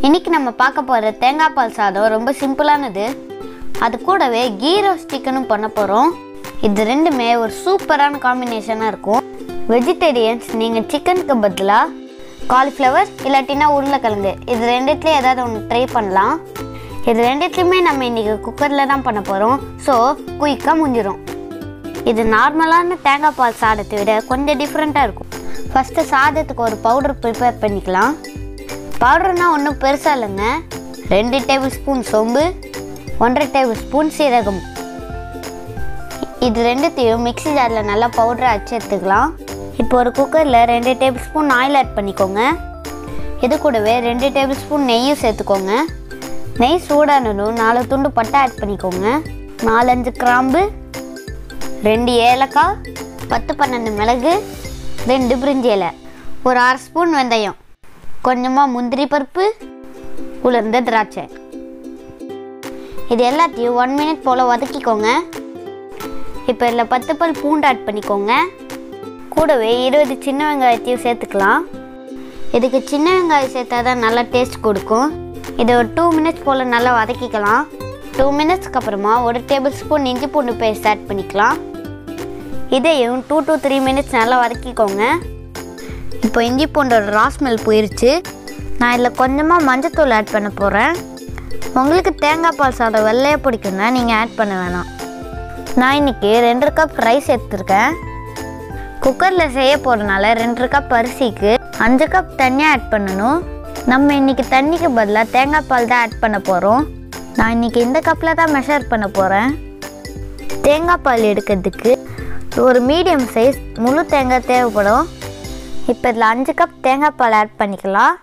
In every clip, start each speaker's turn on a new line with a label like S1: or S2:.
S1: இன்னைக்கு நம்ம பார்க்க போகிற தேங்காய் பால் சாதம் ரொம்ப சிம்பிளானது அது கூடவே கீ ரோஸ்ட் சிக்கனும் பண்ண போகிறோம் இது ரெண்டுமே ஒரு சூப்பரான காம்பினேஷனாக இருக்கும் வெஜிடேரியன்ஸ் நீங்கள் சிக்கனுக்கு பதிலாக காலிஃப்ளவர் இல்லாட்டினா உருளைக்கிழங்கு இது ரெண்டுத்துலேயும் ஏதாவது ஒன்று ட்ரை பண்ணலாம் இது ரெண்டுத்துலையுமே நம்ம இன்றைக்கி குக்கரில் தான் பண்ண போகிறோம் ஸோ குயிக்காக முடிஞ்சிடும் இது நார்மலான தேங்காய் பால் சாதத்தை விட கொஞ்சம் டிஃப்ரெண்ட்டாக இருக்கும் ஃபஸ்ட்டு சாதத்துக்கு ஒரு பவுடர் ப்ரிப்பேர் பண்ணிக்கலாம் பவுடர்னா ஒன்றும் பெருசாக இல்லைங்க ரெண்டு டேபிள் ஸ்பூன் சோம்பு ஒன்றரை டேபிள் ஸ்பூன் சீரகம் இது ரெண்டுத்தையும் மிக்ஸி ஜாரில் நல்லா பவுடரை அரைச்சி எடுத்துக்கலாம் இப்போ ஒரு குக்கரில் ரெண்டு டேபிள் ஸ்பூன் ஆயில் ஆட் பண்ணிக்கோங்க இது கூடவே ரெண்டு டேபிள் ஸ்பூன் நெய்யும் சேர்த்துக்கோங்க நெய் சூடானதும் நாலு துண்டு பட்டை ஆட் பண்ணிக்கோங்க நாலஞ்சு கிராம்பு ரெண்டு ஏலக்காய் பத்து பன்னெண்டு மிளகு ரெண்டு பிரிஞ்சி இலை ஒரு அரை ஸ்பூன் வெந்தயம் கொஞ்சமாக முந்திரி பருப்பு உலர்ந்த திராட்சை இது எல்லாத்தையும் ஒன் மினிட் போல் வதக்கிக்கோங்க இப்போ இதில் பத்து பல் பூண்டு ஆட் பண்ணிக்கோங்க கூடவே இருபது சின்ன வெங்காயத்தையும் சேர்த்துக்கலாம் இதுக்கு சின்ன வெங்காயம் சேர்த்தா தான் நல்லா டேஸ்ட் கொடுக்கும் இதை ஒரு டூ மினிட்ஸ் போல் நல்லா வதக்கிக்கலாம் டூ மினிட்ஸ்க்கு அப்புறமா ஒரு டேபிள் ஸ்பூன் இஞ்சி பூண்டு பேஸ்ட் ஆட் பண்ணிக்கலாம் இதையும் டூ to த்ரீ மினிட்ஸ் நல்லா வதக்கிக்கோங்க இப்போ இஞ்சி பூண்டோட ரா ஸ்மெல் போயிருச்சு நான் இதில் கொஞ்சமாக மஞ்சத்தூள் ஆட் பண்ண போகிறேன் உங்களுக்கு தேங்காய் பால் சாதம் வெள்ளையாக பிடிக்கும்னா நீங்கள் ஆட் பண்ண வேணாம் நான் இன்னைக்கு ரெண்டு கப் ரைஸ் எடுத்திருக்கேன் குக்கரில் செய்ய போகிறனால ரெண்டு கப் அரிசிக்கு அஞ்சு கப் தண்ணி ஆட் பண்ணணும் நம்ம இன்னைக்கு தண்ணிக்கு பதிலாக தேங்காய் பால் தான் ஆட் பண்ண போகிறோம் நான் இன்னைக்கு இந்த கப்பில் தான் மெஷர் பண்ண போகிறேன் தேங்காய் பால் எடுக்கிறதுக்கு ஒரு மீடியம் சைஸ் முழு தேங்காய் தேவைப்படும் இப்போ இதில் அஞ்சு கப் தேங்காய் பால் ஆட் பண்ணிக்கலாம்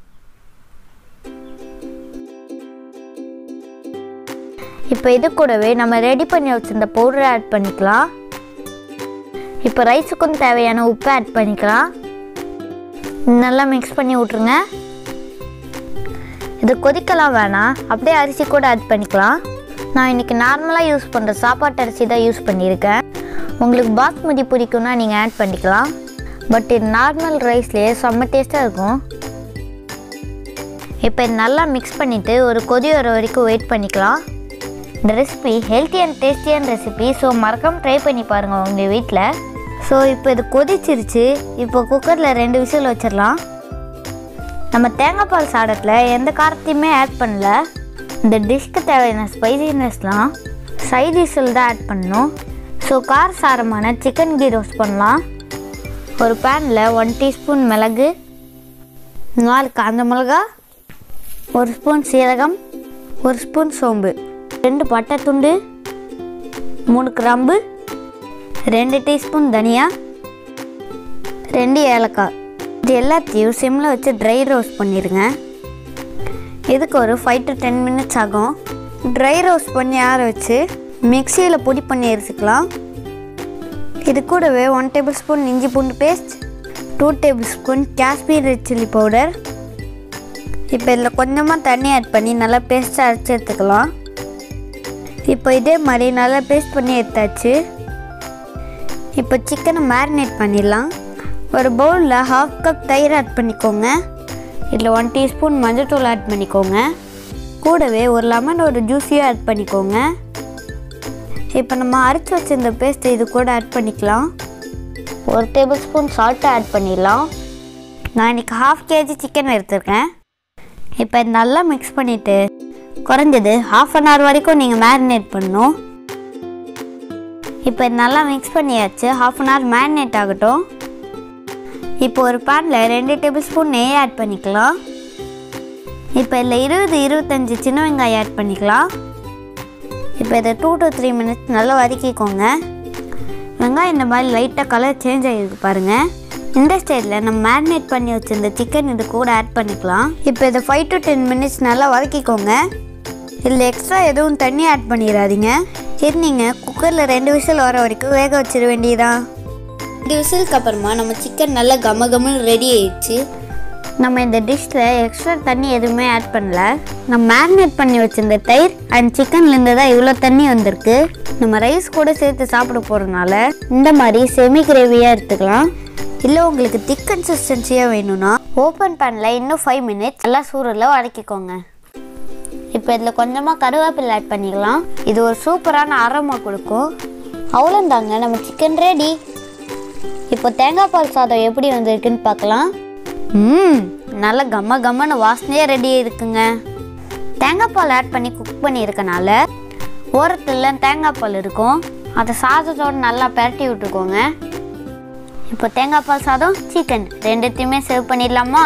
S1: இப்போ இது கூடவே நம்ம ரெடி பண்ணி வச்சிருந்த பவுடரை ஆட் பண்ணிக்கலாம் இப்போ ரைஸுக்கும் தேவையான உப்பு ஆட் பண்ணிக்கலாம் நல்லா மிக்ஸ் பண்ணி விட்ருங்க இது கொதிக்கலாம் வேணாம் அப்படியே அரிசி கூட ஆட் பண்ணிக்கலாம் நான் இன்றைக்கி நார்மலாக யூஸ் பண்ணுற சாப்பாட்டு அரிசி தான் யூஸ் பண்ணியிருக்கேன் உங்களுக்கு பாஸ்மதி பிடிக்கும்னா நீங்கள் ஆட் பண்ணிக்கலாம் பட் இது நார்மல் ரைஸ்லேயே செம்ம டேஸ்ட்டாக இருக்கும் இப்போ இது நல்லா மிக்ஸ் பண்ணிவிட்டு ஒரு கொதி வர வரைக்கும் வெயிட் பண்ணிக்கலாம் இந்த ரெசிபி ஹெல்த்தி அண்ட் டேஸ்டியான ரெசிபி ஸோ மறக்காம ட்ரை பண்ணி பாருங்கள் உங்கள் வீட்டில் ஸோ இப்போ இது கொதிச்சிருச்சு இப்போ குக்கரில் ரெண்டு விசில் வச்சிடலாம் நம்ம தேங்காய் பால் சாதத்தில் எந்த காரத்தையுமே ஆட் பண்ணல இந்த டிஷ்க்கு தேவையான ஸ்பைசினஸ்லாம் சைட் டிஷ்ஷில் தான் ஆட் பண்ணணும் ஸோ கார சாரமான சிக்கன் கீ ரோஸ்ட் பண்ணலாம் ஒரு பேனில் ஒன் டீஸ்பூன் மிளகு நாலு காஞ்ச மிளகா ஒரு ஸ்பூன் சீரகம் ஒரு ஸ்பூன் சோம்பு ரெண்டு பட்டை துண்டு மூணு கிராம்பு ரெண்டு டீஸ்பூன் தனியா ரெண்டு ஏலக்காய் இது எல்லாத்தையும் சிம்மில் வச்சு ட்ரை ரோஸ்ட் பண்ணிடுங்க இதுக்கு ஒரு ஃபைவ் டு டென் மினிட்ஸ் ஆகும் ட்ரை ரோஸ்ட் பண்ணி ஆற வச்சு மிக்சியில் பொடி பண்ணி எடுத்துக்கலாம் இது கூடவே ஒன் டேபிள் ஸ்பூன் இஞ்சி பூண்டு paste two table spoon Kashmir red chilli powder இப்போ இதில் கொஞ்சமாக தண்ணி ஆட் பண்ணி நல்லா பேஸ்ட்டாக அரைச்சி எடுத்துக்கலாம் இப்போ இதே மாதிரி நல்லா பேஸ்ட் பண்ணி எடுத்தாச்சு இப்போ சிக்கனை மேரினேட் பண்ணிடலாம் ஒரு பவுலில் ஹாஃப் கப் தயிர் ஆட் பண்ணிக்கோங்க இதில் ஒன் டீஸ்பூன் மஞ்சள்தூள் ஆட் பண்ணிக்கோங்க கூடவே ஒரு லெமன் ஒரு ஜூஸியும் ஆட் பண்ணிக்கோங்க இப்போ நம்ம அரைச்சி வச்சிருந்த பேஸ்ட் இது கூட ஆட் பண்ணிக்கலாம் ஒரு டேபிள் ஸ்பூன் சால்ட்டை ஆட் பண்ணிடலாம் நான் இன்றைக்கி ஹாஃப் கேஜி சிக்கன் எடுத்திருக்கேன் இப்போ இது நல்லா மிக்ஸ் பண்ணிவிட்டு குறைஞ்சது ஹாஃப் அன் ஹவர் வரைக்கும் நீங்கள் மேரினேட் பண்ணணும் இப்போ இது நல்லா மிக்ஸ் பண்ணியாச்சு ஹாஃப் அன் ஹவர் மேரினேட் ஆகட்டும் இப்போ ஒரு பேனில் ரெண்டு டேபிள் ஸ்பூன் நெய் ஆட் பண்ணிக்கலாம் இப்போ இதில் இருபது இருபத்தஞ்சி சின்ன வெங்காயம் ஆட் பண்ணிக்கலாம் இப்போ இதை டூ டு த்ரீ மினிட்ஸ் நல்லா வதக்கிக்கோங்க வெங்காயம் இந்த மாதிரி லைட்டாக கலர் சேஞ்ச் ஆகிருக்கு பாருங்கள் இந்த ஸ்டைலில் நம்ம மேரினேட் பண்ணி வச்சிருந்த சிக்கன் இது கூட ஆட் பண்ணிக்கலாம் இப்போ இதை ஃபைவ் டு டென் மினிட்ஸ் நல்லா வதக்கிக்கோங்க இதில் எக்ஸ்ட்ரா எதுவும் தண்ணி ஆட் பண்ணிடாதீங்க இது நீங்கள் குக்கரில் ரெண்டு விசில் வர வரைக்கும் வேக வச்சிட வேண்டியதான் ரெண்டு விசிலுக்கு அப்புறமா நம்ம சிக்கன் நல்லா கம கமன்னு ரெடி ஆயிடுச்சு நம்ம இந்த டிஷ்ஷில் எக்ஸ்ட்ரா தண்ணி எதுவுமே ஆட் பண்ணல நம்ம மேரினேட் பண்ணி வச்சிருந்த தயிர் அண்ட் சிக்கன்லேருந்து தான் இவ்வளோ தண்ணி வந்திருக்கு நம்ம ரைஸ் கூட சேர்த்து சாப்பிட போகிறனால இந்த மாதிரி செமி கிரேவியாக எடுத்துக்கலாம் இல்லை உங்களுக்கு திக் கன்சிஸ்டன்சியாக வேணும்னா ஓப்பன் பேனில் இன்னும் ஃபைவ் மினிட்ஸ் நல்லா சூரில் வதக்கிக்கோங்க இப்போ இதில் கொஞ்சமாக கருவேப்பிலை ஆட் பண்ணிக்கலாம் இது ஒரு சூப்பரான அரோமா கொடுக்கும் அவ்வளோந்தாங்க நம்ம சிக்கன் ரெடி இப்போ தேங்காய் பால் சாதம் எப்படி வந்திருக்குன்னு பார்க்கலாம் ம் நல்ல கம்ம கம்மன்னு வாசனையே ரெடி இருக்குங்க தேங்காய் பால் ஆட் பண்ணி குக் பண்ணியிருக்கனால ஓரத்தில் தேங்காய் பால் இருக்கும் அதை சாதத்தோடு நல்லா பெரட்டி விட்டுக்கோங்க இப்போ தேங்காய் பால் சாதம் சிக்கன் ரெண்டுத்தையுமே சர்வ் பண்ணிடலாமா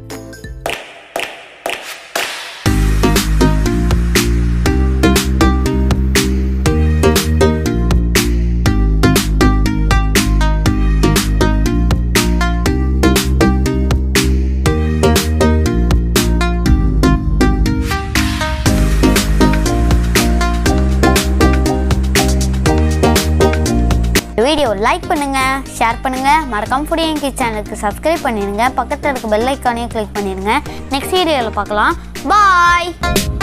S1: வீடியோ லைக் பண்ணுங்க ஷேர் பண்ணுங்க மறக்காம புடியன் கி சேனலுக்கு சப்ஸ்கிரைப் பண்ணிடுங்க பக்கத்தில் இருக்க பெல் ஐக்கானையும் கிளிக் பண்ணிடுங்க நெக்ஸ்ட் வீடியோவில் பார்க்கலாம் பாய்